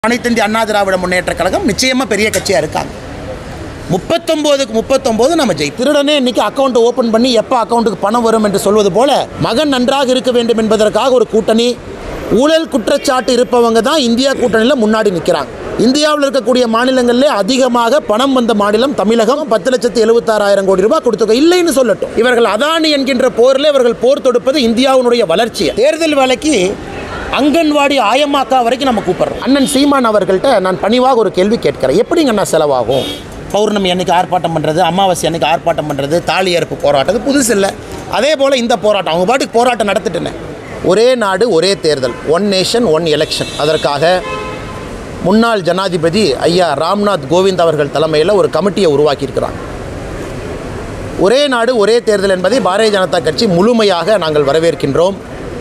அனைத்து இந்திய அண்ணா திராவிட முன்னேற்ற கழகம் நிச்சயமாக பெரிய கட்சியாக இருக்காங்க முப்பத்தொம்போதுக்கு முப்பத்தொம்போது நம்ம ஜெய் திருடனே இன்னைக்கு அக்கௌண்ட் ஓப்பன் பண்ணி எப்போ அக்கௌண்ட்டுக்கு பணம் வரும் என்று சொல்வது போல மகன் நன்றாக இருக்க வேண்டும் என்பதற்காக ஒரு கூட்டணி ஊழல் குற்றச்சாட்டு இருப்பவங்க தான் இந்தியா கூட்டணியில் முன்னாடி நிற்கிறாங்க இந்தியாவில் இருக்கக்கூடிய மாநிலங்களிலே அதிகமாக பணம் வந்த மாநிலம் தமிழகம் பத்து லட்சத்து எழுபத்தாறாயிரம் கோடி ரூபாய் கொடுத்துருக்க இல்லைன்னு சொல்லட்டும் இவர்கள் அதானி என்கின்ற போரில் இவர்கள் போர் தொடுப்பது இந்தியாவினுடைய வளர்ச்சியை தேர்தல் வேலைக்கு அங்கன்வாடி ஆயம்மாக்கா வரைக்கும் நம்ம கூப்பிடுறோம் அண்ணன் சீமான் அவர்கள்ட்ட நான் பணிவாக ஒரு கேள்வி கேட்கிறேன் எப்படிங்க அண்ணா செலவாகும் பௌர்ணமி அன்னைக்கு ஆர்ப்பாட்டம் பண்ணுறது அமாவாசை அன்னைக்கு ஆர்ப்பாட்டம் பண்ணுறது தாலி அறுப்பு போராட்டம் இது புதுசு இல்லை அதே போல் இந்த போராட்டம் அவங்க பாட்டுக்கு போராட்டம் நடத்திட்டுனேன் ஒரே நாடு ஒரே தேர்தல் ஒன் நேஷன் ஒன் எலெக்ஷன் அதற்காக முன்னாள் ஜனாதிபதி ஐயா ராம்நாத் கோவிந்த் அவர்கள் தலைமையில் ஒரு கமிட்டியை உருவாக்கியிருக்கிறாங்க ஒரே நாடு ஒரே தேர்தல் என்பதை பாரதிய ஜனதா கட்சி முழுமையாக நாங்கள் வரவேற்கின்றோம்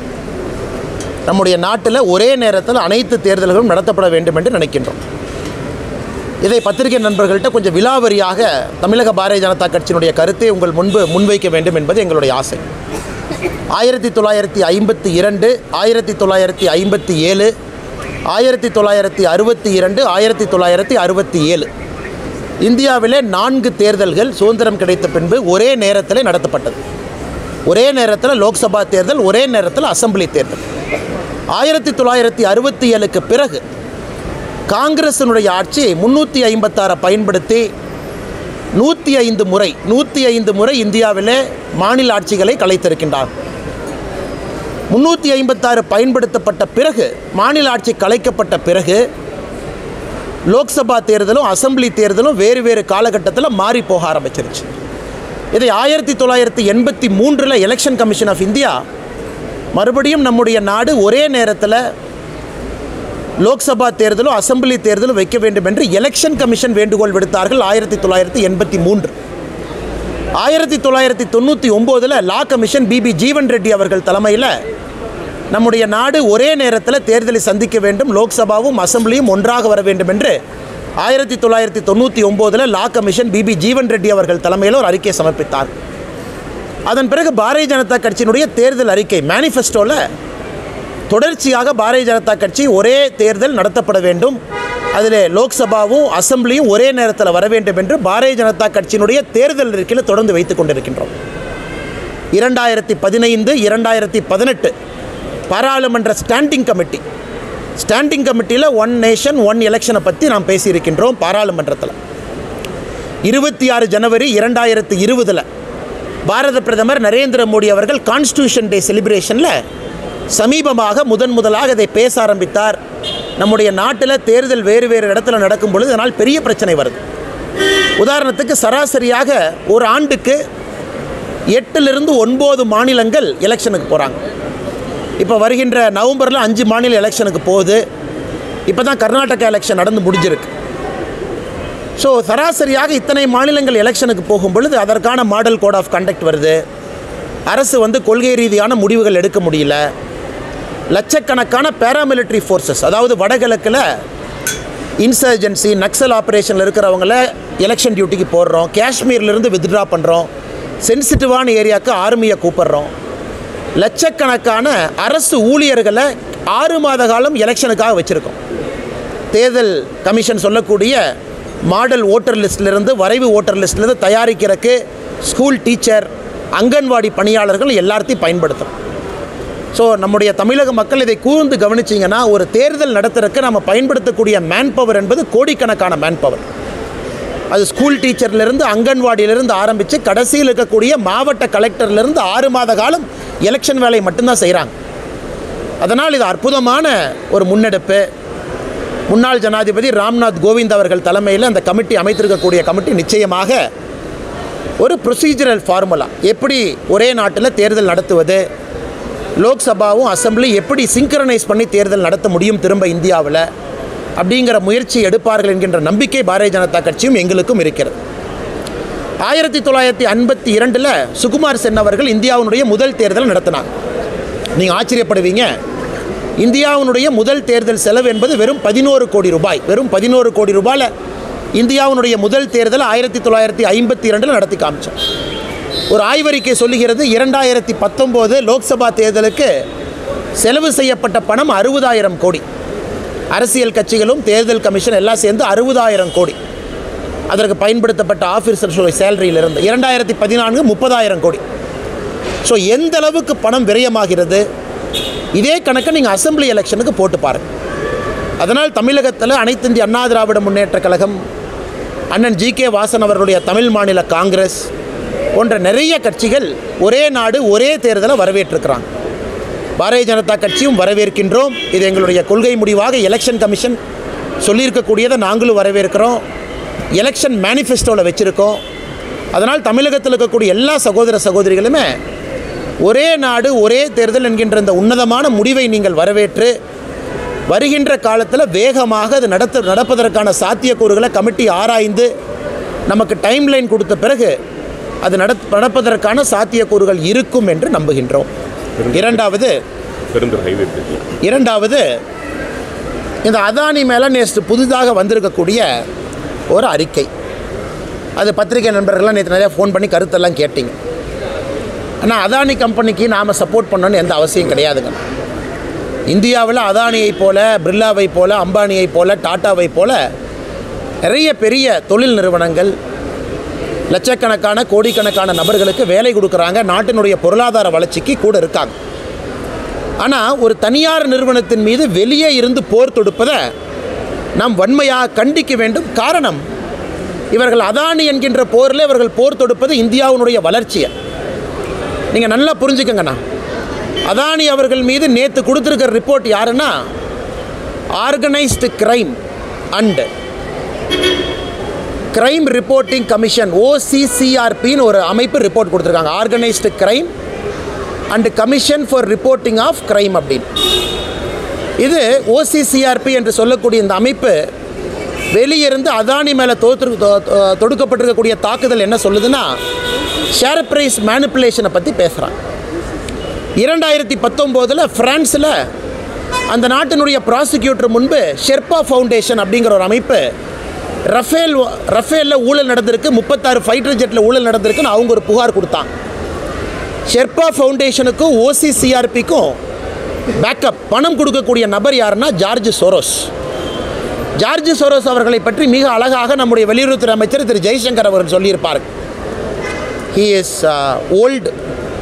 நம்முடைய நாட்டில் ஒரே நேரத்தில் அனைத்து தேர்தல்களும் நடத்தப்பட வேண்டும் என்று நினைக்கின்றோம் இதை பத்திரிகை நண்பர்கள்ட்ட கொஞ்சம் விலாவரியாக தமிழக பாரதிய ஜனதா கட்சியினுடைய கருத்தை உங்கள் முன்பு முன்வைக்க வேண்டும் என்பது எங்களுடைய ஆசை ஆயிரத்தி தொள்ளாயிரத்தி ஐம்பத்தி இரண்டு ஆயிரத்தி தொள்ளாயிரத்தி ஐம்பத்தி ஏழு ஆயிரத்தி தொள்ளாயிரத்தி அறுபத்தி இரண்டு ஆயிரத்தி தொள்ளாயிரத்தி அறுபத்தி ஏழு இந்தியாவிலே நான்கு தேர்தல்கள் சுதந்திரம் கிடைத்த பின்பு ஒரே நேரத்தில் நடத்தப்பட்டது ஒரே நேரத்தில் லோக்சபா தேர்தல் ஒரே நேரத்தில் அசெம்பிளி தேர்தல் ஆயிரத்தி தொள்ளாயிரத்தி அறுபத்தி ஏழுக்கு பிறகு காங்கிரசினுடைய ஆட்சி முன்னூற்றி ஐம்பத்தாறை பயன்படுத்தி நூற்றி ஐந்து முறை நூற்றி ஐந்து முறை இந்தியாவிலே மாநில ஆட்சிகளை கலைத்திருக்கின்றார் முன்னூற்றி ஐம்பத்தாறு பயன்படுத்தப்பட்ட பிறகு மாநில ஆட்சி கலைக்கப்பட்ட பிறகு லோக்சபா தேர்தலும் அசெம்பிளி தேர்தலும் வேறு வேறு காலகட்டத்தில் மாறி போக ஆரம்பிச்சிருச்சு இதை ஆயிரத்தி தொள்ளாயிரத்தி எண்பத்தி மூன்றில் எலெக்ஷன் கமிஷன் ஆஃப் இந்தியா மறுபடியும் நம்முடைய நாடு ஒரே நேரத்தில் லோக்சபா தேர்தலும் அசெம்பிளி தேர்தலும் வைக்க வேண்டும் என்று எலெக்ஷன் கமிஷன் வேண்டுகோள் விடுத்தார்கள் ஆயிரத்தி தொள்ளாயிரத்தி எண்பத்தி மூன்று ஆயிரத்தி தொள்ளாயிரத்தி தொண்ணூற்றி ஒம்போதில் law commission B P Jeevan Reddy அவர்கள் தலைமையில் நம்முடைய நாடு ஒரே நேரத்தில் தேர்தலை சந்திக்க வேண்டும் லோக்சபாவும் அசெம்பிளியும் ஒன்றாக வர வேண்டும் என்று ஆயிரத்தி தொள்ளாயிரத்தி தொண்ணூற்றி ஒம்போதில் law commission B P Jeevan Reddy அவர்கள் தலைமையில் ஒரு அறிக்கை சமர்ப்பித்தார் அதன் பிறகு பாரதிய ஜனதா கட்சியினுடைய தேர்தல் அறிக்கை மேனிஃபெஸ்டோவில் தொடர்ச்சியாக பாரதிய ஜனதா கட்சி ஒரே தேர்தல் நடத்தப்பட வேண்டும் அதில் லோக்சபாவும் அசெம்பிளியும் ஒரே நேரத்தில் வர வேண்டும் என்று பாரதிய ஜனதா கட்சியினுடைய தேர்தல் அறிக்கையில் தொடர்ந்து வைத்துக் கொண்டிருக்கின்றோம் இரண்டாயிரத்தி பதினைந்து இரண்டாயிரத்தி பதினெட்டு பாராளுமன்ற ஸ்டாண்டிங் கமிட்டி ஸ்டாண்டிங் கமிட்டியில் ஒன் நேஷன் ஒன் எலெக்ஷனை பற்றி நாம் பேசியிருக்கின்றோம் பாராளுமன்றத்தில் இருபத்தி ஆறு ஜனவரி இரண்டாயிரத்தி இருபதில் பாரத பிரதமர் நரேந்திர மோடி அவர்கள் கான்ஸ்டியூஷன் டே செலிப்ரேஷனில் சமீபமாக முதன் முதலாக இதை பேச ஆரம்பித்தார் நம்முடைய நாட்டில் தேர்தல் வேறு வேறு இடத்துல நடக்கும் பொழுது இதனால் பெரிய பிரச்சனை வருது உதாரணத்துக்கு சராசரியாக ஒரு ஆண்டுக்கு எட்டிலிருந்து ஒன்பது மாநிலங்கள் எலெக்ஷனுக்கு போகிறாங்க இப்போ வருகின்ற நவம்பரில் அஞ்சு மாநில எலெக்ஷனுக்கு போகுது இப்போ தான் கர்நாடகா எலெக்ஷன் நடந்து முடிஞ்சிருக்கு ஸோ சராசரியாக இத்தனை மாநிலங்கள் எலெக்ஷனுக்கு போகும் பொழுது அதற்கான மாடல் கோட் ஆஃப் கண்டக்ட் வருது அரசு வந்து கொள்கை ரீதியான முடிவுகள் எடுக்க முடியல லட்சக்கணக்கான பேராமிலிட்டரி ஃபோர்ஸஸ் அதாவது வடகிழக்கில் இன்சர்ஜென்சி நக்சல் ஆப்ரேஷனில் இருக்கிறவங்கள எலெக்ஷன் டியூட்டிக்கு போடுறோம் காஷ்மீர்லேருந்து வித்ட்ரா பண்ணுறோம் சென்சிட்டிவான ஏரியாவுக்கு ஆர்மியை கூப்பிடுறோம் லட்சக்கணக்கான அரசு ஊழியர்களை ஆறு மாத காலம் எலெக்ஷனுக்காக வச்சுருக்கோம் தேர்தல் கமிஷன் சொல்லக்கூடிய மாடல் ஓட்டர் லிஸ்ட்லேருந்து வரைவு ஓட்டர் லிஸ்ட்லேருந்து தயாரிக்கிறதுக்கு ஸ்கூல் டீச்சர் அங்கன்வாடி பணியாளர்கள் எல்லாத்தையும் பயன்படுத்துகிறோம் ஸோ நம்முடைய தமிழக மக்கள் இதை கூர்ந்து கவனிச்சிங்கன்னா ஒரு தேர்தல் நடத்துறதுக்கு நம்ம பயன்படுத்தக்கூடிய மேன் பவர் என்பது கோடிக்கணக்கான மேன் பவர் அது ஸ்கூல் டீச்சர்லேருந்து அங்கன்வாடியிலேருந்து ஆரம்பித்து கடைசியில் இருக்கக்கூடிய மாவட்ட கலெக்டர்லேருந்து ஆறு மாத காலம் எலெக்ஷன் வேலையை மட்டும்தான் செய்கிறாங்க அதனால் இது அற்புதமான ஒரு முன்னெடுப்பு முன்னாள் ஜனாதிபதி ராம்நாத் கோவிந்த் அவர்கள் தலைமையில் அந்த கமிட்டி அமைத்திருக்கக்கூடிய கமிட்டி நிச்சயமாக ஒரு ப்ரொசீஜரல் ஃபார்முலா எப்படி ஒரே நாட்டில் தேர்தல் நடத்துவது லோக்சபாவும் அசெம்பிளி எப்படி சிங்க்ரனைஸ் பண்ணி தேர்தல் நடத்த முடியும் திரும்ப இந்தியாவில் அப்படிங்கிற முயற்சி எடுப்பார்கள் என்கின்ற நம்பிக்கை பாரதிய ஜனதா கட்சியும் எங்களுக்கும் இருக்கிறது ஆயிரத்தி தொள்ளாயிரத்தி ஐம்பத்தி இரண்டில் சுகுமார் சென் அவர்கள் இந்தியாவினுடைய முதல் தேர்தல் நடத்தினாங்க நீங்கள் ஆச்சரியப்படுவீங்க இந்தியாவினுடைய முதல் தேர்தல் செலவு என்பது வெறும் பதினோரு கோடி ரூபாய் வெறும் பதினோரு கோடி ரூபாயில் இந்தியாவினுடைய முதல் தேர்தல் ஆயிரத்தி தொள்ளாயிரத்தி ஐம்பத்தி இரண்டில் நடத்தி காமிச்சோம் ஒரு ஆய்வறிக்கை சொல்லுகிறது இரண்டாயிரத்தி பத்தொம்போது லோக்சபா தேர்தலுக்கு செலவு செய்யப்பட்ட பணம் அறுபதாயிரம் கோடி அரசியல் கட்சிகளும் தேர்தல் கமிஷன் எல்லாம் சேர்ந்து அறுபதாயிரம் கோடி அதற்கு பயன்படுத்தப்பட்ட ஆஃபீஸர்ஸோட சேலரியிலிருந்து இரண்டாயிரத்தி பதினான்கு முப்பதாயிரம் கோடி ஸோ எந்த அளவுக்கு பணம் விரயமாகிறது இதே கணக்கை நீங்கள் அசெம்பிளி எலெக்ஷனுக்கு போட்டு பாருங்கள் அதனால் தமிழகத்தில் அனைத்து இந்திய அண்ணா திராவிட முன்னேற்றக் கழகம் அண்ணன் ஜி கே வாசன் அவர்களுடைய தமிழ் மாநில காங்கிரஸ் போன்ற நிறைய கட்சிகள் ஒரே நாடு ஒரே தேர்தலை வரவேற்றிருக்கிறாங்க பாரதிய ஜனதா கட்சியும் வரவேற்கின்றோம் இது எங்களுடைய கொள்கை முடிவாக எலெக்ஷன் கமிஷன் சொல்லியிருக்கக்கூடியதை நாங்களும் வரவேற்கிறோம் எலெக்ஷன் மேனிஃபெஸ்டோவில் வச்சுருக்கோம் அதனால் தமிழகத்தில் இருக்கக்கூடிய எல்லா சகோதர சகோதரிகளுமே ஒரே நாடு ஒரே தேர்தல் என்கின்ற இந்த உன்னதமான முடிவை நீங்கள் வரவேற்று வருகின்ற காலத்தில் வேகமாக அது நடத்த நடப்பதற்கான சாத்தியக்கூறுகளை கமிட்டி ஆராய்ந்து நமக்கு டைம் லைன் கொடுத்த பிறகு அது நடத் நடப்பதற்கான சாத்தியக்கூறுகள் இருக்கும் என்று நம்புகின்றோம் இரண்டாவது பெருந்தூர் ஹைவே பிரிட்ஜ் இரண்டாவது இந்த அதானி மேலே நேற்று புதிதாக வந்திருக்கக்கூடிய ஒரு அறிக்கை அது பத்திரிகை நண்பர்கள்லாம் நேற்று நிறையா ஃபோன் பண்ணி கருத்தெல்லாம் கேட்டீங்க ஆனால் அதானி கம்பெனிக்கு நாம் சப்போர்ட் பண்ணணும்னு எந்த அவசியம் கிடையாதுங்க இந்தியாவில் அதானியை போல பிர்லாவை போல அம்பானியை போல டாட்டாவை போல நிறைய பெரிய தொழில் நிறுவனங்கள் லட்சக்கணக்கான கோடிக்கணக்கான நபர்களுக்கு வேலை கொடுக்குறாங்க நாட்டினுடைய பொருளாதார வளர்ச்சிக்கு கூட இருக்காங்க ஆனால் ஒரு தனியார் நிறுவனத்தின் மீது வெளியே இருந்து போர் தொடுப்பதை நாம் வன்மையாக கண்டிக்க வேண்டும் காரணம் இவர்கள் அதானி என்கின்ற போரில் இவர்கள் போர் தொடுப்பது இந்தியாவினுடைய வளர்ச்சியை நீங்கள் நல்லா புரிஞ்சுக்கங்கண்ணா அதானி அவர்கள் மீது நேற்று கொடுத்துருக்கிற ரிப்போர்ட் யாருன்னா organised crime and crime reporting commission ஓசிசிஆர்பின்னு ஒரு அமைப்பு ரிப்போர்ட் கொடுத்துருக்காங்க organised crime and commission for reporting of crime அப்படின்னு இது ஓசிசிஆர்பி என்று சொல்லக்கூடிய இந்த அமைப்பு வெளியிருந்து அதானி மேலே தோற்று தொ- தொ- தொடுக்கப்பட்டிருக்கக்கூடிய தாக்குதல் என்ன சொல்லுதுன்னா ஷேர் பிரைஸ் மேனிப்புலேஷனை பற்றி பேசுகிறாங்க இரண்டாயிரத்தி பத்தொம்போதில் ஃப்ரான்ஸில் அந்த நாட்டினுடைய ப்ராசிக்யூட்டர் முன்பு ஷெர்பா ஃபவுண்டேஷன் அப்படிங்கிற ஒரு அமைப்பு ரஃபேல் ரஃபேலில் ஊழல் நடந்திருக்கு முப்பத்தாறு ஃபைட்டர் ஜெட்டில் ஊழல் நடந்திருக்குன்னு அவங்க ஒரு புகார் கொடுத்தாங்க ஷெர்பா ஃபவுண்டேஷனுக்கும் ஓசிசிஆர்பிக்கும் பேக்கப் பணம் கொடுக்கக்கூடிய நபர் யாருன்னா ஜார்ஜ் சோரோஸ் ஜார்ஜ் சோரோஸ் அவர்களை பற்றி மிக அழகாக நம்முடைய வெளியுறவுத்துறை அமைச்சர் திரு ஜெய்சங்கர் அவர்கள் சொல்லியிருப்பார் he is old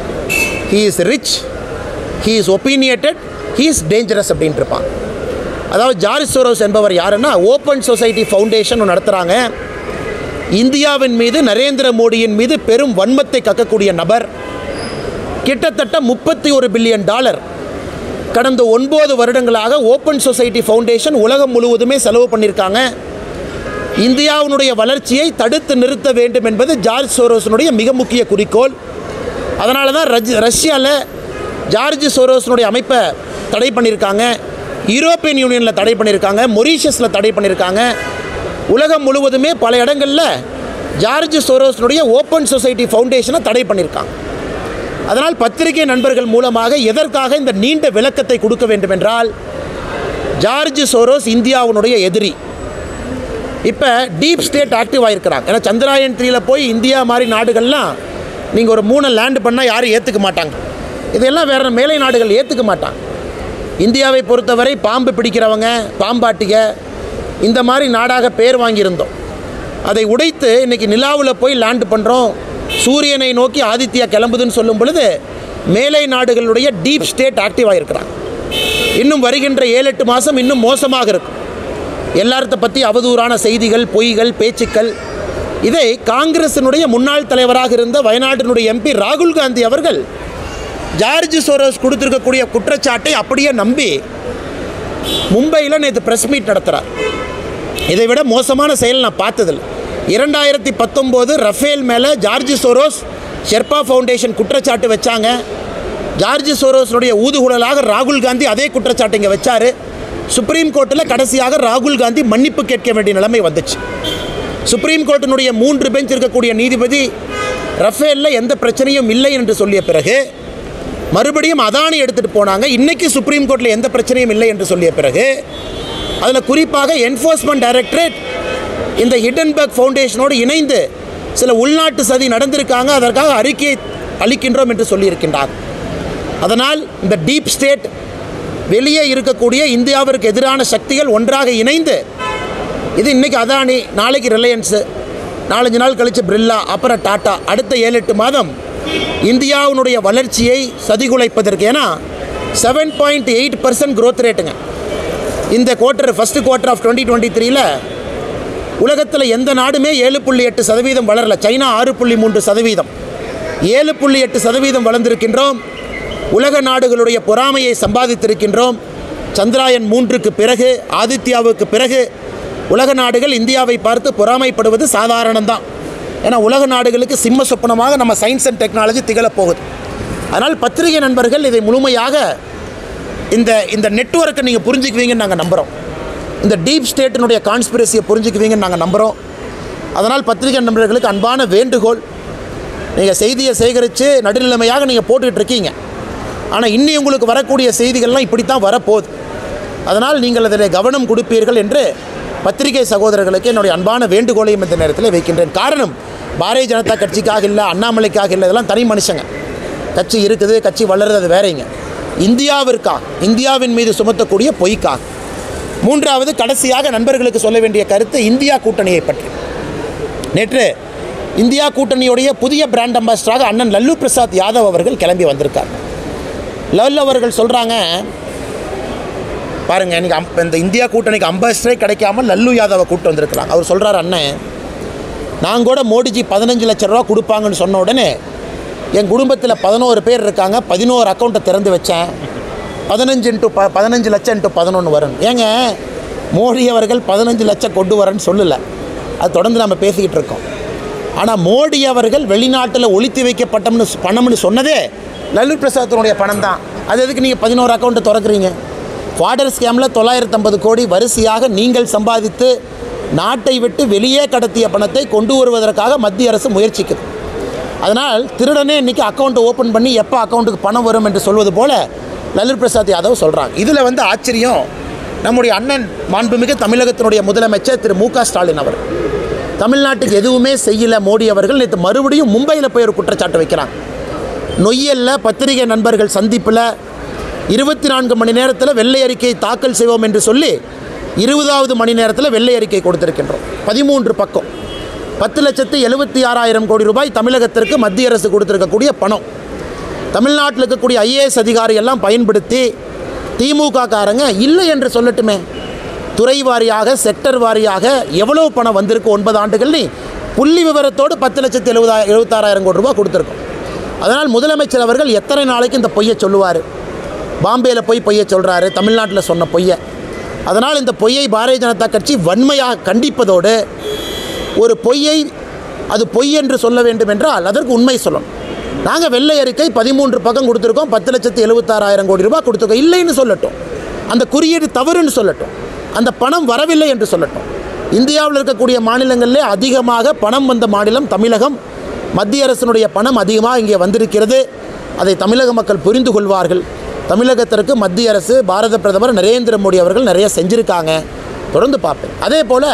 he is rich he is opinionated he is dangerous அப்படின்ட்டு இருப்பான் அதாவது ஜார்ஜ் சோரோஸ் என்பவர் யாருன்னா ஓப்பன் சொசைட்டி ஃபவுண்டேஷன் நடத்துகிறாங்க இந்தியாவின் மீது நரேந்திர மோடியின் மீது பெரும் வன்மத்தை கக்கக்கூடிய நபர் கிட்டத்தட்ட முப்பத்தி ஒரு பில்லியன் டாலர் கடந்த ஒன்பது வருடங்களாக ஓப்பன் சொசைட்டி ஃபவுண்டேஷன் உலகம் முழுவதுமே செலவு பண்ணியிருக்காங்க இந்தியாவினுடைய வளர்ச்சியை தடுத்து நிறுத்த வேண்டும் என்பது ஜார்ஜ் சோரோஸினுடைய மிக முக்கிய குறிக்கோள் அதனால தான் ரஜ் ரஷ்யாவில் ஜார்ஜ் சோரோஸினுடைய அமைப்பை தடை பண்ணியிருக்காங்க யூரோப்பியன் யூனியனில் தடை பண்ணியிருக்காங்க மொரீஷியஸில் தடை பண்ணியிருக்காங்க உலகம் முழுவதுமே பல இடங்களில் ஜார்ஜ் சோரோஸினுடைய ஓப்பன் சொசைட்டி ஃபவுண்டேஷனை தடை பண்ணியிருக்காங்க அதனால் பத்திரிகை நண்பர்கள் மூலமாக எதற்காக இந்த நீண்ட விளக்கத்தை கொடுக்க வேண்டும் என்றால் ஜார்ஜ் சோரோஸ் இந்தியாவினுடைய எதிரி இப்போ டீப் ஸ்டேட் ஆக்டிவ் ஆகிருக்கிறாங்க ஏன்னா சந்திராயன் த்ரீல போய் இந்தியா மாதிரி நாடுகள்லாம் நீங்கள் ஒரு மூணை லேண்ட் பண்ணால் யாரும் ஏற்றுக்க மாட்டாங்க இதெல்லாம் வேறு மேலை நாடுகள் ஏற்றுக்க மாட்டாங்க இந்தியாவை பொறுத்தவரை பாம்பு பிடிக்கிறவங்க பாம்பாட்டிக இந்த மாதிரி நாடாக பேர் வாங்கியிருந்தோம் அதை உடைத்து இன்றைக்கி நிலாவில் போய் லேண்ட் பண்ணுறோம் சூரியனை நோக்கி ஆதித்யா கிளம்புதுன்னு சொல்லும் பொழுது மேலை நாடுகளுடைய டீப் ஸ்டேட் ஆக்டிவ் ஆகிருக்கிறாங்க இன்னும் வருகின்ற ஏழு எட்டு மாதம் இன்னும் மோசமாக இருக்கும் எல்லார்த்த பற்றி அவதூறான செய்திகள் பொய்கள் பேச்சுக்கள் இதை காங்கிரசினுடைய முன்னாள் தலைவராக இருந்த வயநாட்டினுடைய எம்பி ராகுல் காந்தி அவர்கள் ஜார்ஜ் சோரோஸ் கொடுத்திருக்கக்கூடிய குற்றச்சாட்டை அப்படியே நம்பி மும்பையில் நேற்று ப்ரெஸ் மீட் நடத்துகிறார் இதை விட மோசமான செயல் நான் பார்த்ததில்லை இரண்டாயிரத்தி பத்தொம்போது ரஃபேல் மேலே ஜார்ஜ் சோரோஸ் ஷெர்பா ஃபவுண்டேஷன் குற்றச்சாட்டு வச்சாங்க ஜார்ஜ் சோரோஸுடைய ஊதுகுழலாக ராகுல் காந்தி அதே குற்றச்சாட்டு இங்கே வச்சார் சுப்ரீம் கோர்ட்டில் கடைசியாக ராகுல் காந்தி மன்னிப்பு கேட்க வேண்டிய நிலைமை வந்துச்சு சுப்ரீம் கோர்ட்டினுடைய மூன்று பெஞ்ச் இருக்கக்கூடிய நீதிபதி ரஃபேலில் எந்த பிரச்சனையும் இல்லை என்று சொல்லிய பிறகு மறுபடியும் அதானி எடுத்துகிட்டு போனாங்க இன்றைக்கி சுப்ரீம் கோர்ட்டில் எந்த பிரச்சனையும் இல்லை என்று சொல்லிய பிறகு அதில் குறிப்பாக என்ஃபோர்ஸ்மெண்ட் டைரக்டரேட் இந்த ஹிடன்பர்க் ஃபவுண்டேஷனோடு இணைந்து சில உள்நாட்டு சதி நடந்திருக்காங்க அதற்காக அறிக்கையை அளிக்கின்றோம் என்று சொல்லியிருக்கின்றார் அதனால் இந்த டீப் ஸ்டேட் வெளியே இருக்கக்கூடிய இந்தியாவிற்கு எதிரான சக்திகள் ஒன்றாக இணைந்து இது இன்றைக்கி அதானி நாளைக்கு ரிலையன்ஸு நாலஞ்சு நாள் கழித்து பிர்லா அப்புறம் டாட்டா அடுத்த ஏழு எட்டு மாதம் இந்தியாவினுடைய வளர்ச்சியை சதிகுலைப்பதற்கு ஏன்னா seven point eight percent growth ரேட்டுங்க இந்த quarter first quarter of twenty twenty த்ரீல உலகத்தில் எந்த நாடுமே ஏழு புள்ளி எட்டு சதவீதம் வளரல சைனா ஆறு புள்ளி மூன்று சதவீதம் ஏழு புள்ளி எட்டு சதவீதம் வளர்ந்திருக்கின்றோம் உலக நாடுகளுடைய பொறாமையை சம்பாதித்திருக்கின்றோம் சந்திராயன் மூன்றுக்கு பிறகு ஆதித்யாவுக்கு பிறகு உலக நாடுகள் இந்தியாவை பார்த்து பொறாமைப்படுவது சாதாரணம்தான் ஏன்னா உலக நாடுகளுக்கு சிம்ம சொப்பனமாக நம்ம சயின்ஸ் அண்ட் டெக்னாலஜி திகழப் போகுது அதனால் பத்திரிகை நண்பர்கள் இதை முழுமையாக இந்த இந்த நெட்வொர்க்கை நீங்கள் புரிஞ்சுக்குவீங்கன்னு நாங்கள் நம்புகிறோம் இந்த டீப் ஸ்டேட்டினுடைய கான்ஸ்பிரசியை புரிஞ்சுக்குவீங்கன்னு நாங்கள் நம்புகிறோம் அதனால் பத்திரிகை நண்பர்களுக்கு அன்பான வேண்டுகோள் நீங்கள் செய்தியை சேகரித்து நடுநிலைமையாக நீங்கள் போட்டுக்கிட்டு இருக்கீங்க ஆனால் இன்னி உங்களுக்கு வரக்கூடிய செய்திகள்லாம் இப்படி தான் வரப்போகுது அதனால் நீங்கள் அதில் கவனம் கொடுப்பீர்கள் என்று பத்திரிகை சகோதரர்களுக்கு என்னுடைய அன்பான வேண்டுகோளையும் இந்த நேரத்தில் வைக்கின்றேன் காரணம் பாரதிய ஜனதா கட்சிக்காக இல்லை அண்ணாமலைக்காக இல்லை இதெல்லாம் தனி மனுஷங்க கட்சி இருக்குது கட்சி வளருது அது வேறேங்க இந்தியாவிற்காக இந்தியாவின் மீது சுமத்தக்கூடிய பொய்க்காக மூன்றாவது கடைசியாக நண்பர்களுக்கு சொல்ல வேண்டிய கருத்து இந்தியா கூட்டணியை பற்றி நேற்று இந்தியா கூட்டணியுடைய புதிய பிராண்ட் அம்பாசிடராக அண்ணன் லல்லு பிரசாத் யாதவ் அவர்கள் கிளம்பி வந்திருக்காங்க லல்லு அவர்கள் சொல்கிறாங்க பாருங்க இன்னைக்கு அம் இந்த இந்தியா கூட்டணிக்கு அம்பாசிடரே கிடைக்காம லல்லு யாதவை கூப்பிட்டு வந்திருக்கிறாங்க அவர் சொல்கிறார் அண்ணன் நான் கூட மோடிஜி பதினஞ்சு லட்ச ரூபா கொடுப்பாங்கன்னு சொன்ன உடனே என் குடும்பத்தில் பதினோரு பேர் இருக்காங்க பதினோரு அக்கௌண்ட்டை திறந்து வச்சேன் பதினஞ்சு இன்ட்டு ப பதினஞ்சு லட்சம் இன்ட்டு பதினொன்று வரும் ஏங்க மோடி அவர்கள் பதினஞ்சு லட்சம் கொண்டு வரேன்னு சொல்லலை அது தொடர்ந்து நம்ம பேசிக்கிட்டு இருக்கோம் ஆனால் மோடி அவர்கள் வெளிநாட்டில் ஒழித்து வைக்கப்பட்டோம்னு சொ- பணம்னு சொன்னதே லல்லு பிரசாத்தினுடைய பணம் தான் அது எதுக்கு நீங்கள் பதினோரு அக்கௌண்ட்டை திறக்கிறீங்க குவார்டர் ஸ்கேமில் தொள்ளாயிரத்தம்பது கோடி வரிசையாக நீங்கள் சம்பாதித்து நாட்டை விட்டு வெளியே கடத்திய பணத்தை கொண்டு வருவதற்காக மத்திய அரசு முயற்சிக்குது அதனால் திருடனே இன்றைக்கி அக்கௌண்ட்டை ஓப்பன் பண்ணி எப்போ அக்கௌண்ட்டுக்கு பணம் வரும் என்று சொல்வது போல லல்லு பிரசாத் யாதவ் சொல்கிறாங்க இதில் வந்து ஆச்சரியம் நம்முடைய அண்ணன் மாண்புமிகு தமிழகத்தினுடைய முதலமைச்சர் திரு மு க ஸ்டாலின் அவர் தமிழ்நாட்டுக்கு எதுவுமே செய்யல மோடி அவர்கள் நேற்று மறுபடியும் மும்பையில் போய் ஒரு குற்றச்சாட்டு வைக்கிறாங்க நொய்யல்ல பத்திரிகை நண்பர்கள் சந்திப்பில் இருபத்தி நான்கு மணி நேரத்தில் வெள்ளை அறிக்கை தாக்கல் செய்வோம் என்று சொல்லி இருபதாவது மணி நேரத்தில் வெள்ளை அறிக்கை கொடுத்திருக்கின்றோம் பதிமூன்று பக்கம் பத்து லட்சத்து எழுபத்தி ஆறாயிரம் கோடி ரூபாய் தமிழகத்திற்கு மத்திய அரசு கொடுத்திருக்கக்கூடிய பணம் தமிழ்நாட்டில் இருக்கக்கூடிய ஐஏஎஸ் அதிகாரி எல்லாம் பயன்படுத்தி திமுக காரங்க இல்லை என்று சொல்லட்டுமே துறை வாரியாக செக்டர் வாரியாக எவ்வளவு பணம் வந்திருக்கு ஒன்பது ஆண்டுகள் நீ புள்ளி விவரத்தோடு பத்து லட்சத்து எழுபதா எழுபத்தாறாயிரம் கோடி ரூபாய் கொடுத்துருக்கோம் அதனால் முதலமைச்சர் அவர்கள் எத்தனை நாளைக்கு இந்த பொய்யை சொல்லுவார் பாம்பேயில் போய் பொய்யை சொல்கிறாரு தமிழ்நாட்டில் சொன்ன பொய்யை அதனால் இந்த பொய்யை பாரதிய ஜனதா கட்சி வன்மையாக கண்டிப்பதோடு ஒரு பொய்யை அது பொய் என்று சொல்ல வேண்டும் என்றால் அதற்கு உண்மை சொல்லணும் நாங்கள் வெள்ளை அறிக்கை பதிமூன்று பக்கம் கொடுத்துருக்கோம் பத்து லட்சத்து எழுபத்தாறாயிரம் கோடி ரூபாய் கொடுத்துருக்கோம் இல்லைன்னு சொல்லட்டும் அந்த குறியீடு தவறுன்னு சொல்லட்டும் அந்த பணம் வரவில்லை என்று சொல்லட்டும் இந்தியாவில் இருக்கக்கூடிய மாநிலங்களிலே அதிகமாக பணம் வந்த மாநிலம் தமிழகம் மத்திய அரசினுடைய பணம் அதிகமாக இங்கே வந்திருக்கிறது அதை தமிழக மக்கள் புரிந்து கொள்வார்கள் தமிழகத்திற்கு மத்திய அரசு பாரத பிரதமர் நரேந்திர மோடி அவர்கள் நிறைய செஞ்சுருக்காங்க தொடர்ந்து பார்ப்பேன் அதே போல்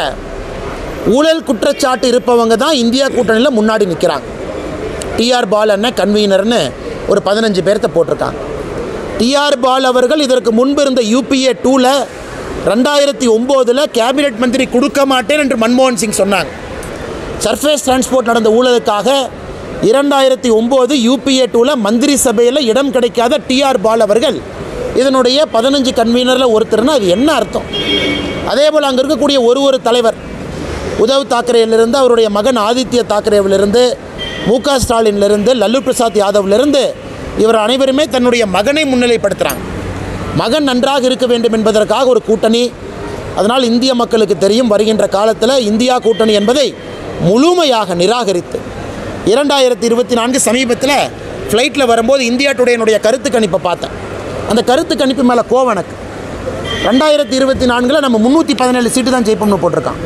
ஊழல் குற்றச்சாட்டு இருப்பவங்க தான் இந்தியா கூட்டணியில் முன்னாடி நிற்கிறாங்க டிஆர் பால் அண்ணன் கன்வீனர்னு ஒரு பதினஞ்சு பேர்த்த போட்டிருக்காங்க டிஆர் பால் அவர்கள் இதற்கு முன்பு இருந்த யூபிஏ டூவில் ரெண்டாயிரத்தி ஒம்போதில் கேபினெட் மந்திரி கொடுக்க மாட்டேன் என்று மன்மோகன் சிங் சொன்னாங்க சர்ஃபேஸ் டிரான்ஸ்போர்ட் நடந்த ஊழலுக்காக இரண்டாயிரத்தி ஒம்போது யூபிஏ டூவில் மந்திரி சபையில் இடம் கிடைக்காத டிஆர் பால் அவர்கள் இதனுடைய பதினஞ்சு கன்வீனரில் ஒருத்தர்னா அது என்ன அர்த்தம் அதே போல் அங்கே இருக்கக்கூடிய ஒரு ஒரு தலைவர் உத்தவ் தாக்கரேயிலிருந்து அவருடைய மகன் ஆதித்ய தாக்கரேவிலிருந்து மு க ஸ்டாலின்லேருந்து லல்லு பிரசாத் யாதவ்லேருந்து இவர் அனைவருமே தன்னுடைய மகனை முன்னிலைப்படுத்துகிறாங்க மகன் நன்றாக இருக்க வேண்டும் என்பதற்காக ஒரு கூட்டணி அதனால் இந்திய மக்களுக்கு தெரியும் வருகின்ற காலத்தில் இந்தியா கூட்டணி என்பதை முழுமையாக நிராகரித்து இரண்டாயிரத்தி இருபத்தி நான்கு சமீபத்தில் ஃப்ளைட்டில் வரும்போது இந்தியா டுடேனுடைய கருத்து கணிப்பை பார்த்தேன் அந்த கருத்து கணிப்பு மேலே கோவம் எனக்கு ரெண்டாயிரத்தி இருபத்தி நான்கில் நம்ம முந்நூற்றி பதினேழு சீட்டு தான் ஜெயிப்போம்னு போட்டிருக்கான்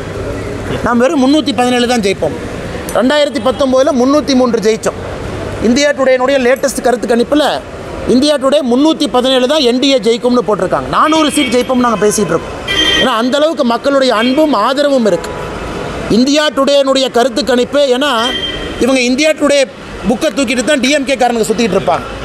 நாம் வெறும் முந்நூற்றி பதினேழு தான் ஜெயிப்போம் ரெண்டாயிரத்தி பத்தொம்போதில் முந்நூற்றி மூன்று ஜெயித்தோம் இந்தியா டுடேனுடைய லேட்டஸ்ட் கருத்து கணிப்பில் இந்தியா டுடே முந்நூற்றி பதினேழு தான் என்டிஏ ஜெயிக்கும்னு போட்டிருக்காங்க நானூறு சீட் ஜெயிப்போம்னு நாங்கள் பேசிகிட்டு இருக்கோம் ஏன்னா அந்தளவுக்கு மக்களுடைய அன்பும் ஆதரவும் இருக்குது இந்தியா டுடேனுடைய கருத்து கணிப்பு ஏன்னா இவங்க இந்தியா டுடே புக்கை தூக்கிட்டு தான் டிஎம்கே காரனுக்கு சுற்றிக்கிட்டு இருப்பாங்க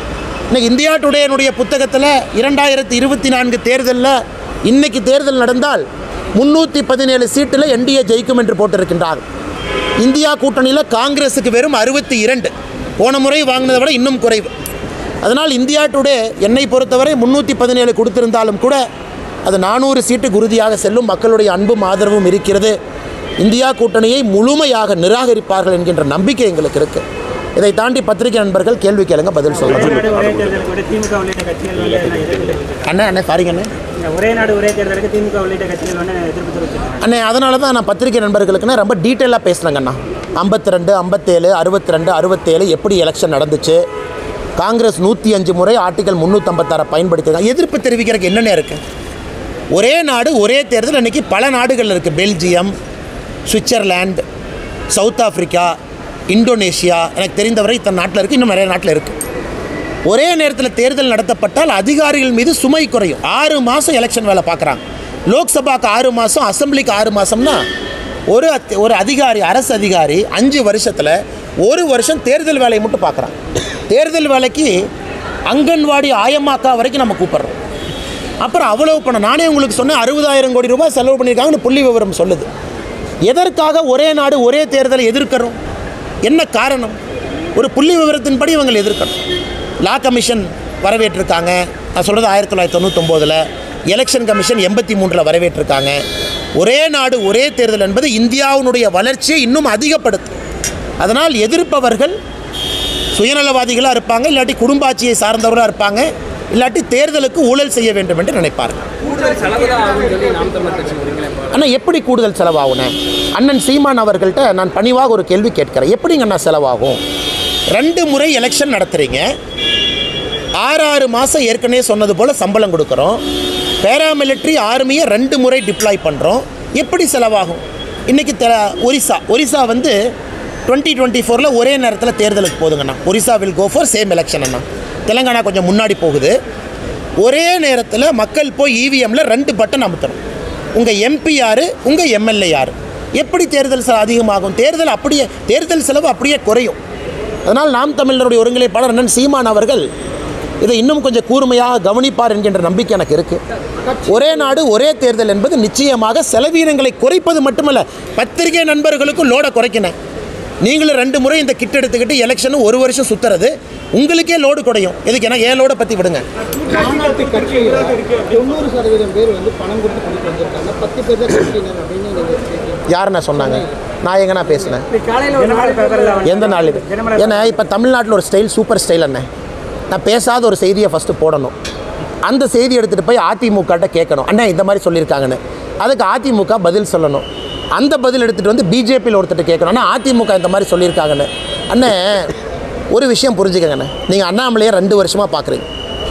இன்னைக்கு இந்தியா டுடேனுடைய புத்தகத்தில் இரண்டாயிரத்தி இருபத்தி நான்கு தேர்தலில் இன்னைக்கு தேர்தல் நடந்தால் முந்நூற்றி பதினேழு சீட்டில் என்டிஏ ஜெயிக்கும் என்று போட்டிருக்கின்றார் இந்தியா கூட்டணியில் காங்கிரஸுக்கு வெறும் அறுபத்தி இரண்டு போன முறை வாங்கினதை விட இன்னும் குறைவு அதனால் இந்தியா டுடே என்னை பொறுத்தவரை முந்நூற்றி பதினேழு கொடுத்திருந்தாலும் கூட அது நானூறு சீட்டுக்கு உறுதியாக செல்லும் மக்களுடைய அன்பும் ஆதரவும் இருக்கிறது இந்தியா கூட்டணியை முழுமையாக நிராகரிப்பார்கள் என்கின்ற நம்பிக்கை எங்களுக்கு இருக்குது இதை தாண்டி பத்திரிகை நண்பர்கள் கேள்வி கேளுங்க பதில் ஒரே சொல்லுங்கள் நாடு ஒரே தேர்தலுக்கு விட திமுக உள்ளிட்ட கட்சிகள் வந்து என்ன எதிர்ப்பு தெரிவிச்சிருக்காங்க அண்ணே அண்ணே சாரிங்க அண்ணே இந்த ஒரே நாடு ஒரே தேர்தலுக்கு திமுக உள்ளிட்ட கட்சிகள் வந்து எதிர்ப்பு தெரிவிச்சிருக்காங்க அண்ணே அதனால தான் நான் பத்திரிகை நண்பர்களுக்குன்னு ரொம்ப டீட்டெயிலாக பேசுகிறேங்க அண்ணா ஐம்பத்தி ரெண்டு ஐம்பத்தேழு அறுபத்தி ரெண்டு அறுபத்தேழு எப்படி எலெக்ஷன் நடந்துச்சு காங்கிரஸ் நூற்றி அஞ்சு முறை ஆர்டிகல் முந்நூற்றம்பத்தாறை பயன்படுத்திருக்காங்க எதிர்ப்பு தெரிவிக்கிறதுக்கு என்னென்ன இருக்குது ஒரே நாடு ஒரே தேர்தல் அன்றைக்கி பல நாடுகள் இருக்குது Belgium Switzerland South Africa Indonesia எனக்கு தெரிந்தவரை இத்தனை நாட்டில் இருக்குது இன்னும் நிறைய நாட்டில் இருக்குது ஒரே நேரத்தில் தேர்தல் நடத்தப்பட்டால் அதிகாரிகள் மீது சுமை குறையும் ஆறு மாதம் எலெக்ஷன் வேலை பார்க்குறாங்க லோக்சபாக்கு ஆறு மாதம் அசெம்பிளிக்கு ஆறு மாதம்னா ஒரு அத்- ஒரு அதிகாரி அரசு அதிகாரி அஞ்சு வருஷத்தில் ஒரு வருஷம் தேர்தல் வேலையை மட்டும் பார்க்குறான் தேர்தல் வேலைக்கு அங்கன்வாடி ஆயம்மாக்கா வரைக்கும் நம்ம கூப்பிட்றோம் அப்புறம் அவ்வளவு பணம் நானே உங்களுக்கு சொன்னேன் அறுபதாயிரம் கோடி ரூபாய் செலவு பண்ணியிருக்காங்கன்னு புள்ளி விவரம் சொல்லுது எதற்காக ஒரே நாடு ஒரே தேர்தலை எதிர்க்கிறோம் என்ன காரணம் ஒரு புள்ளி விவரத்தின்படி இவங்க எதிர்க்கணும் லா கமிஷன் வரவேற்றிருக்காங்க நான் சொல்கிறது ஆயிரத்தி தொள்ளாயிரத்தி தொண்ணூத்தொம்போதில் எலெக்ஷன் கமிஷன் எண்பத்தி மூன்றில் வரவேற்றிருக்காங்க ஒரே நாடு ஒரே தேர்தல் என்பது இந்தியாவினுடைய வளர்ச்சியை இன்னும் அதிகப்படுத்தும் அதனால் எதிர்ப்பவர்கள் சுயநலவாதிகளாக இருப்பாங்க இல்லாட்டி குடும்பாட்சியை சார்ந்தவர்களாக இருப்பாங்க இல்லாட்டி தேர்தலுக்கு ஊழல் செய்ய வேண்டும் என்று நினைப்பார்கள் கூடுதல் செலவு தான் ஆகும்னு சொல்லி நாம் தமிழர் கட்சி ஒருங்கிணைப்பாளர் அண்ணா எப்படி கூடுதல் செலவாகுண்ணே அண்ணன் சீமான் அவர்கள்ட்ட நான் பணிவாக ஒரு கேள்வி கேட்கிறேன் எப்படிங்க அண்ணா செலவாகும் ரெண்டு முறை எலெக்ஷன் நடத்துகிறீங்க ஆறு ஆறு மாதம் ஏற்கனவே சொன்னது போல் சம்பளம் கொடுக்குறோம் பேராமிலிட்ரி ஆர்மியை ரெண்டு முறை டிப்ளாய் பண்ணுறோம் எப்படி செலவாகும் இன்றைக்கி தெ ஒரிசா ஒரிசா வந்து டுவெண்ட்டி டுவெண்ட்டி ஃபோரில் ஒரே நேரத்தில் தேர்தலுக்கு போதுங்கண்ணா Orissa will go for same election அண்ணா தெலங்கானா கொஞ்சம் முன்னாடி போகுது ஒரே நேரத்தில் மக்கள் போய் இவிஎம்மில் ரெண்டு பட்டன் அமுத்தணும் உங்கள் எம்பி யார் உங்கள் எம்எல்ஏ யார் எப்படி தேர்தல் செலவு அதிகமாகும் தேர்தல் அப்படியே தேர்தல் செலவு அப்படியே குறையும் அதனால் நாம் தமிழருடைய ஒருங்கிணைப்பாளர் அண்ணன் சீமான் அவர்கள் இதை இன்னும் கொஞ்சம் கூர்மையாக கவனிப்பார் என்கின்ற நம்பிக்கை எனக்கு இருக்குது ஒரே நாடு ஒரே தேர்தல் என்பது நிச்சயமாக செலவீனங்களை குறைப்பது மட்டுமல்ல பத்திரிகை நண்பர்களுக்கும் லோடை குறைக்கினேன் நீங்களும் ரெண்டு முறை இந்த கிட் எடுத்துக்கிட்டு எலெக்ஷன் ஒரு வருஷம் சுற்றுறது உங்களுக்கே லோடு குறையும் எதுக்கு ஏன்னா ஏன் லோடை பற்றி விடுங்க மாநாட்டு கட்சியில் தொண்ணூறு சதவீதம் பேர் வந்து பணம் கொடுத்து பண்ணிட்டு வந்திருக்காங்க பத்து பேர் தான் கட்சியினர் அப்படின்னு நீங்க கேட்குறீங்க. யாருண்ணா சொன்னாங்க நான் எங்கண்ணா பேசினேன் காலையில் ஒரு நாள் பேப்பரில் வந்து எந்த நாள் இது ஏன்னா இப்போ தமிழ்நாட்டில் ஒரு ஸ்டைல் சூப்பர் ஸ்டைல் அண்ணே நான் பேசாத ஒரு செய்தியை ஃபஸ்ட்டு போடணும் அந்த செய்தி எடுத்துகிட்டு போய் அதிமுகட்ட கேட்கணும் அண்ணே இந்த மாதிரி சொல்லியிருக்காங்கன்னு அதுக்கு அதிமுக பதில் சொல்லணும் அந்த பதில் எடுத்துகிட்டு வந்து பிஜேபியில் ஒருத்தர் கேட்கணும் அண்ணா அதிமுக இந்த மாதிரி சொல்லியிருக்காங்கன்னு அண்ணே ஒரு விஷயம் புரிஞ்சுக்கங்கண்ணே நீங்கள் அண்ணாமலையை ரெண்டு வருஷமாக பார்க்குறீங்க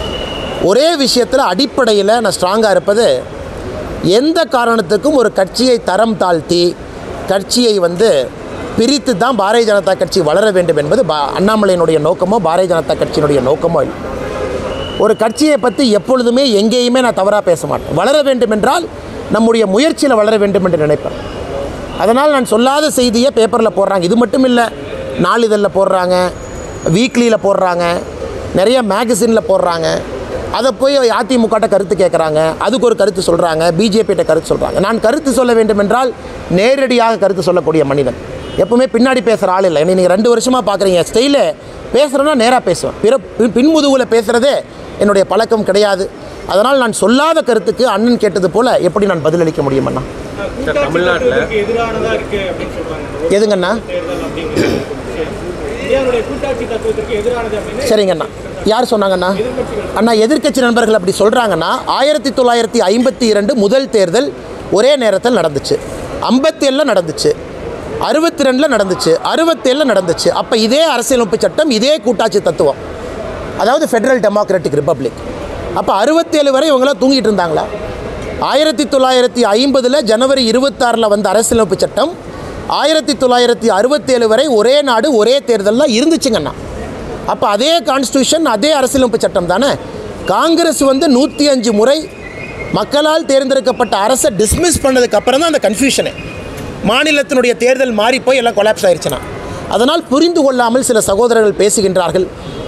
ஒரே விஷயத்தில் அடிப்படையில் நான் ஸ்ட்ராங்காக இருப்பது எந்த காரணத்துக்கும் ஒரு கட்சியை தரம் தாழ்த்தி கட்சியை வந்து பிரித்து தான் பாரதிய ஜனதா கட்சி வளர வேண்டும் என்பது பா அண்ணாமலையினுடைய நோக்கமோ பாரதிய ஜனதா கட்சியினுடைய நோக்கமோ இல்லை ஒரு கட்சியை பற்றி எப்பொழுதுமே எங்கேயுமே நான் தவறாக பேச மாட்டேன் வளர வேண்டும் என்றால் நம்முடைய முயற்சியில் வளர வேண்டும் என்று நினைப்பேன் அதனால் நான் சொல்லாத செய்தியை பேப்பரில் போடுறாங்க இது மட்டும் இல்லை நாளிதழில் போடுறாங்க வீக்லியில் போடுறாங்க நிறைய மேகசினில் போடுறாங்க அதை போய் அதிமுகட்ட கருத்து கேட்குறாங்க அதுக்கு ஒரு கருத்து சொல்கிறாங்க பிஜேபிகிட்ட கருத்து சொல்கிறாங்க நான் கருத்து சொல்ல வேண்டும் என்றால் நேரடியாக கருத்து சொல்லக்கூடிய மனிதன் எப்பவுமே பின்னாடி பேசுகிற ஆள் இல்லை என்னை நீங்கள் ரெண்டு வருஷமாக பார்க்குறீங்க ஸ்டைலு பேசுகிறேன்னா நேராக பேசுவேன் பிற பின்- பின்முதுகில் பேசுகிறதே என்னுடைய பழக்கம் கிடையாது அதனால் நான் சொல்லாத கருத்துக்கு அண்ணன் கேட்டது போல் எப்படி நான் பதிலளிக்க முடியும் அண்ணா சார் தமிழ்நாட்டில் எதிரானதா இருக்கு அப்படின்னு சொல்றாங்க எதுங்கண்ணா தேர்தல் அப்படிங்கிற விஷயம். இந்தியாவுடைய கூட்டாட்சி தத்துவத்திற்கு எதிரானது அப்படின்னு சரிங்கண்ணா யார் சொன்னாங்கண்ணா அண்ணா எதிர்க்கட்சி நண்பர்கள் அப்படி சொல்கிறாங்கன்னா ஆயிரத்தி தொள்ளாயிரத்தி ஐம்பத்தி இரண்டு முதல் தேர்தல் ஒரே நேரத்தில் நடந்துச்சு ஐம்பத்தேழில் நடந்துச்சு அறுபத்தி ரெண்டில் நடந்துச்சு அறுபத்தேழில் நடந்துச்சு அப்போ இதே அரசியலமைப்பு சட்டம் இதே கூட்டாட்சி தத்துவம் அதாவது ஃபெடரல் டெமோக்ராட்டிக் ரிப்பப்ளிக் அப்போ அறுபத்தேழு வரை இவங்களாம் தூங்கிட்டு இருந்தாங்களா ஆயிரத்தி தொள்ளாயிரத்தி ஐம்பதில் ஜனவரி இருபத்தாறில் வந்த அரசியலமைப்பு சட்டம் ஆயிரத்தி தொள்ளாயிரத்தி அறுபத்தேழு வரை ஒரே நாடு ஒரே தேர்தல்லாம் இருந்துச்சுங்கண்ணா அப்போ அதே கான்ஸ்டியூஷன் அதே அரசியலமைப்பு சட்டம் தானே காங்கிரஸ் வந்து நூற்றி அஞ்சு முறை மக்களால் தேர்ந்தெடுக்கப்பட்ட அரசை டிஸ்மிஸ் பண்ணதுக்கு அப்புறம் தான் அந்த கன்ஃபியூஷனு மாநிலத்தினுடைய தேர்தல் மாறி போய் எல்லாம் கொலாப்ஸ் ஆயிடுச்சுன்னா அதனால் புரிந்து கொள்ளாமல் சில சகோதரர்கள் பேசுகின்றார்கள்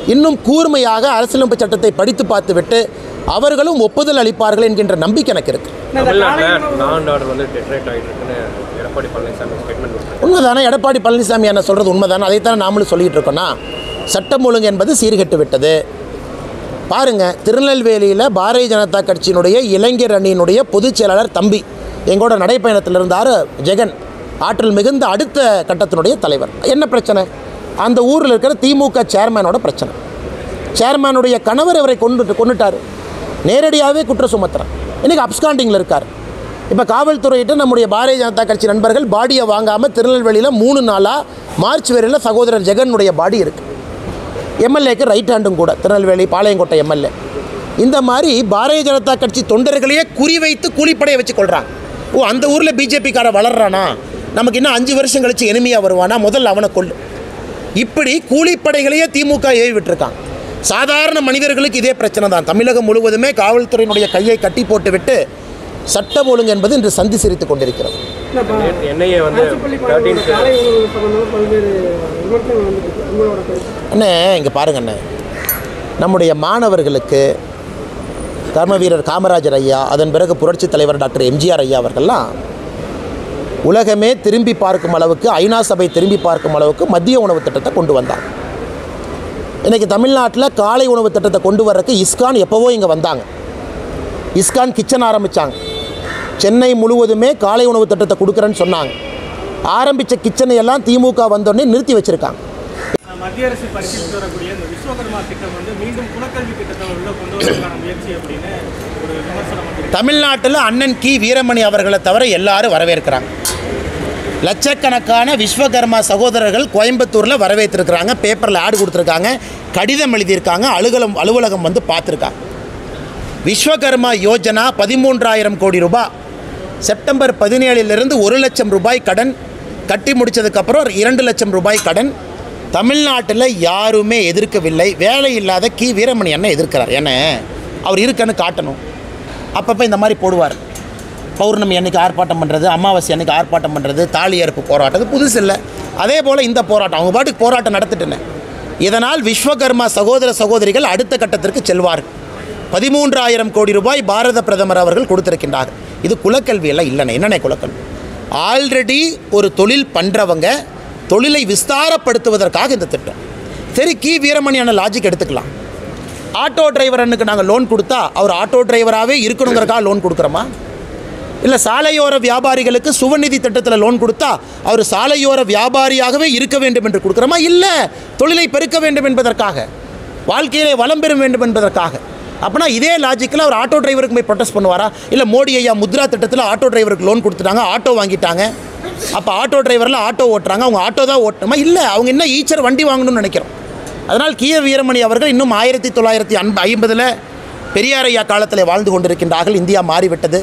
இன்னும் கூர்மையாக அரசியலமைப்பு சட்டத்தை படித்து பார்த்துவிட்டு அவர்களும் ஒப்புதல் அளிப்பார்கள் என்கின்ற நம்பிக்கை எனக்கு இருக்கு தமிழ்நாட்டில் நான் ஆர்டர் வந்து டெட்ரேட் ஆகிட்டு இருக்குன்னு எடப்பாடி பழனிசாமி ஸ்டேட்மெண்ட் கொடுத்தாரு உண்மைதானே எடப்பாடி பழனிசாமி என்ன சொல்கிறது உண்மைதானே அதைத்தானே நாமளும் சொல்லிட்டு இருக்கோம்னா சட்டம் ஒழுங்கு என்பது சீர்கெட்டு விட்டது பாருங்க திருநெல்வேலியில் பாரதிய ஜனதா கட்சியினுடைய இளைஞர் அணியினுடைய பொதுச் செயலாளர் தம்பி எங்களோட நடைப்பயணத்தில் இருந்தார் ஜெகன் ஆற்றல் மிகுந்த அடுத்த கட்டத்தினுடைய தலைவர் என்ன பிரச்சனை அந்த ஊரில் இருக்கிற திமுக சேர்மேனோட பிரச்சனை சேர்மேனுடைய கணவர் இவரை கொண்டு கொண்டுட்டார் நேரடியாகவே குற்றம் சுமத்துறான் இன்றைக்கி அப்ஸ்காண்டிங்கில் இருக்கார் இப்போ காவல்துறையிட்ட நம்முடைய பாரதிய ஜனதா கட்சி நண்பர்கள் பாடியை வாங்காமல் திருநெல்வேலியில் மூணு நாளாக மார்ச் வரையில் சகோதரர் ஜெகனுடைய பாடி இருக்குது எம்எல்ஏக்கு ரைட் ஹேண்டும் கூட திருநெல்வேலி பாளையங்கோட்டை எம்எல்ஏ இந்த மாதிரி பாரதிய ஜனதா கட்சி தொண்டர்களையே குறிவைத்து கூலிப்படையை வச்சு கொள்றாங்க ஓ அந்த ஊரில் பிஜேபிக்கார வளர்றானா நமக்கு இன்னும் அஞ்சு வருஷம் கழிச்சு எனிமையாக வருவானா முதல்ல அவனை கொள்ளு இப்படி கூலிப்படைகளையே திமுக ஏவி விட்டுருக்காங்க சாதாரண மனிதர்களுக்கு இதே பிரச்சனை தான் தமிழகம் முழுவதுமே காவல்துறையினுடைய கையை கட்டி போட்டு விட்டு சட்டம் ஒழுங்கு என்பது இன்று சந்தி சிரித்து கொண்டிருக்கிறது நேற்று என்ஐஏ வந்து தேர்ட்டீன் காலை உணவு சம்பந்தமாக பல்வேறு விமர்சனங்கள் வந்து உங்களோட கருத்து அண்ணே இங்கே பாருங்க அண்ணே நம்முடைய மாணவர்களுக்கு கர்ம வீரர் காமராஜர் ஐயா அதன் பிறகு புரட்சித் தலைவர் டாக்டர் எம்ஜிஆர் ஐயா அவர்கள்லாம் உலகமே திரும்பி பார்க்கும் அளவுக்கு ஐநா சபை திரும்பி பார்க்கும் அளவுக்கு மதிய உணவு திட்டத்தை கொண்டு வந்தாங்க இன்றைக்கி தமிழ்நாட்டில் காலை உணவு திட்டத்தை கொண்டு வர்றதுக்கு இஸ்கான் எப்போவோ இங்கே வந்தாங்க இஸ்கான் கிச்சன் ஆரம்பித்தாங்க சென்னை முழுவதுமே காலை உணவு திட்டத்தை கொடுக்குறேன்னு சொன்னாங்க ஆரம்பித்த கிச்சனை எல்லாம் திமுக வந்தோடனே நிறுத்தி வச்சுருக்காங்க மத்திய அரசு பரிசீலித்து வரக்கூடிய இந்த விஸ்வகர்மா திட்டம் வந்து மீண்டும் குலக்கல்வி திட்டத்தை உள்ள கொண்டு வரதுக்கான முயற்சி அப்படின்னு ஒரு விமர்சனம் வந்து தமிழ்நாட்டில் அண்ணன் கி வீரமணி அவர்களை தவிர எல்லாரும் வரவேற்கிறாங்க லட்சக்கணக்கான விஸ்வகர்மா சகோதரர்கள் கோயம்புத்தூரில் வரவேற்றிருக்கிறாங்க பேப்பரில் ஆடு கொடுத்துருக்காங்க கடிதம் எழுதியிருக்காங்க அலுவலம் அலுவலகம் வந்து பார்த்துருக்காங்க விஸ்வகர்மா யோஜனா பதிமூன்றாயிரம் கோடி ரூபாய் செப்டம்பர் பதினேழிலிருந்து ஒரு லட்சம் ரூபாய் கடன் கட்டி முடித்ததுக்கப்புறம் இரண்டு லட்சம் ரூபாய் கடன் தமிழ்நாட்டில் யாருமே எதிர்க்கவில்லை வேலை இல்லாத கி வீரமணி அண்ணன் எதிர்க்கிறார் ஏன்னா அவர் இருக்கன்னு காட்டணும் அப்பப்போ இந்த மாதிரி போடுவார் பௌர்ணமி அன்னைக்கு ஆர்ப்பாட்டம் பண்ணுறது அமாவாசை அன்னைக்கு ஆர்ப்பாட்டம் பண்ணுறது தாலி அறுப்பு போராட்டம் அது புதுசு இல்லை அதே போல் இந்த போராட்டம் அவங்க பாட்டுக்கு போராட்டம் நடத்திட்டுனேன் இதனால் விஸ்வகர்மா சகோதர சகோதரிகள் அடுத்த கட்டத்திற்கு செல்வார்கள் பதிமூன்றாயிரம் கோடி ரூபாய் பாரத பிரதமர் அவர்கள் கொடுத்திருக்கின்றார் இது குலக்கல்வியெல்லாம் இல்லைண்ணே என்னண்ணே குலக்கல்வி ஆல்ரெடி ஒரு தொழில் பண்ணுறவங்க தொழிலை விஸ்தாரப்படுத்துவதற்காக இந்த திட்டம் சரி கி வீரமணியான லாஜிக் எடுத்துக்கலாம் ஆட்டோ டிரைவரனுக்கு நாங்கள் லோன் கொடுத்தா அவர் ஆட்டோ டிரைவராகவே இருக்கணுங்கிறக்காக லோன் கொடுக்குறோமா இல்லை சாலையோர வியாபாரிகளுக்கு சுவநிதி திட்டத்தில் லோன் கொடுத்தா அவர் சாலையோர வியாபாரியாகவே இருக்க வேண்டும் என்று கொடுக்குறோமா இல்லை தொழிலை பெருக்க வேண்டும் என்பதற்காக வாழ்க்கையிலே வளம் பெற வேண்டும் என்பதற்காக அப்போனா இதே லாஜிக்கில் அவர் ஆட்டோ டிரைவருக்கு போய் ப்ரொட்டஸ்ட் பண்ணுவாரா இல்லை மோடி ஐயா முத்ரா திட்டத்தில் ஆட்டோ டிரைவருக்கு லோன் கொடுத்துட்டாங்க ஆட்டோ வாங்கிட்டாங்க அப்போ ஆட்டோ டிரைவரில் ஆட்டோ ஓட்டுறாங்க அவங்க ஆட்டோ தான் ஓட்டணுமா இல்லை அவங்க என்ன ஈச்சர் வண்டி வாங்கணும்னு நினைக்கிறோம் அதனால் கீழ வீரமணி அவர்கள் இன்னும் ஆயிரத்தி தொள்ளாயிரத்தி அன்ப ஐம்பதில் பெரியார் ஐயா காலத்தில் வாழ்ந்து கொண்டிருக்கின்றார்கள் இந்தியா மாறிவிட்டது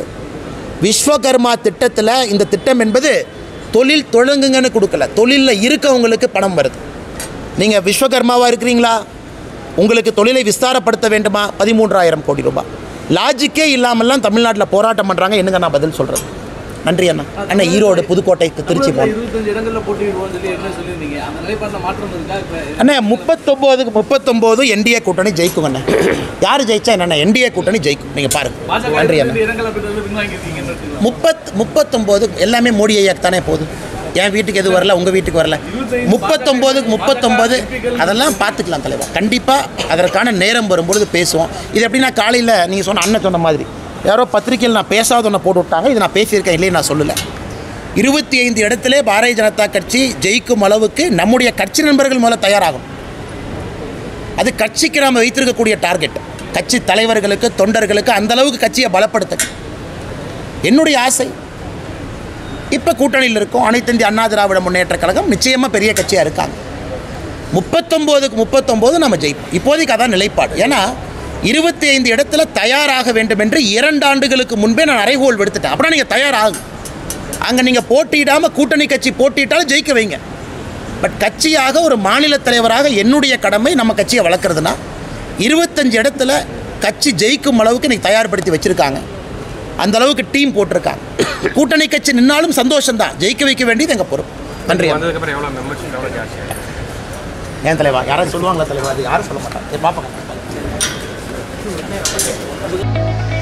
விஸ்வகர்மா திட்டத்தில் இந்த திட்டம் என்பது தொழில் தொடங்குங்கன்னு கொடுக்கல தொழிலில் இருக்கவங்களுக்கு பணம் வருது நீங்கள் விஸ்வகர்மாவாக இருக்கிறீங்களா உங்களுக்கு தொழிலை விஸ்தாரப்படுத்த வேண்டுமா பதிமூன்றாயிரம் கோடி ரூபாய் லாஜிக்கே இல்லாமல்லாம் தமிழ்நாட்டில் போராட்டம் பண்ணுறாங்க என்னங்க நான் பதில் சொல்கிறது நன்றி அண்ணா அண்ணா ஈரோடு புதுக்கோட்டை திருச்சி போகணும் இருபத்தஞ்சு இடங்கள்ல போட்டியிடுவோம்னு சொல்லி என்ன சொல்லியிருந்தீங்க அந்த நிலைப்பாட்டில் மாற்றம் இருக்கா இப்போ அண்ணே முப்பத்தொம்போதுக்கு முப்பத்தொம்போது என்டிஏ கூட்டணி ஜெயிக்கும் அண்ணே யார் ஜெயிச்சா என்னண்ணே என்டிஏ கூட்டணி ஜெயிக்கும் நீங்கள் பாருங்கள் பாஜக நன்றி அண்ணா இருபது இடங்கள் அப்படி வந்து பின்வாங்கியிருக்கீங்கன்னு எடுத்துக்கலாம். முப்பத் முப்பத்தொம்போது எல்லாமே மோடி ஐயாக்கு தானே போகுது என் வீட்டுக்கு எது வரல உங்கள் வீட்டுக்கு வரல முப்பத்தொம்போதுக்கு முப்பத்தொம்போது அதெல்லாம் பார்த்துக்கலாம் தலைவர் கண்டிப்பாக அதற்கான நேரம் வரும்பொழுது பேசுவோம் இது எப்படின்னா காலையில் நீங்கள் சொன்ன அண்ணன் சொன்ன மாதிரி யாரோ பத்திரிக்கையில் நான் பேசாத ஒன்று போட்டு விட்டாங்க இது நான் பேசியிருக்கேன் இல்லையே நான் சொல்லலை இருபத்தி ஐந்து இடத்திலே பாரதிய ஜனதா கட்சி ஜெயிக்கும் அளவுக்கு நம்முடைய கட்சி நண்பர்கள் முதல்ல தயாராகும் அது கட்சிக்கு நாம் வைத்திருக்கக்கூடிய டார்கெட் கட்சி தலைவர்களுக்கு தொண்டர்களுக்கு அந்த அளவுக்கு கட்சியை பலப்படுத்த என்னுடைய ஆசை இப்போ கூட்டணியில் இருக்கும் அனைத்து இந்திய அண்ணா திராவிட முன்னேற்ற கழகம் நிச்சயமாக பெரிய கட்சியாக இருக்காங்க முப்பத்தொம்போதுக்கு முப்பத்தொம்போது நம்ம ஜெயிப்போம் இப்போதைக்கு அதான் நிலைப்பாடு ஏன்னா இருபத்தி ஐந்து இடத்துல தயாராக வேண்டும் என்று இரண்டு ஆண்டுகளுக்கு முன்பே நான் அறைகோல் விடுத்துட்டேன் அப்புறம் நீங்கள் தயாராகும் அங்கே நீங்கள் போட்டியிடாமல் கூட்டணி கட்சி போட்டியிட்டாலும் ஜெயிக்க வைங்க பட் கட்சியாக ஒரு மாநில தலைவராக என்னுடைய கடமை நம்ம கட்சியை வளர்க்குறதுனா இருபத்தஞ்சு இடத்துல கட்சி ஜெயிக்கும் அளவுக்கு இன்னைக்கு தயார்படுத்தி வச்சுருக்காங்க அந்த அளவுக்கு டீம் போட்டிருக்காங்க கூட்டணி கட்சி நின்னாலும் சந்தோஷம்தான் ஜெயிக்க வைக்க வேண்டியது எங்கள் பொறுப்பு நன்றி அண்ணா. வந்ததுக்கப்புறம் எவ்வளோ மெம்பர்ஷிப் எவ்வளோ ஜாஸ்தி ஏன் தலைவா யாராவது சொல்லுவாங்களா தலைவா அது யாரும் சொல்ல மாட்டாங்க பார்ப்போம்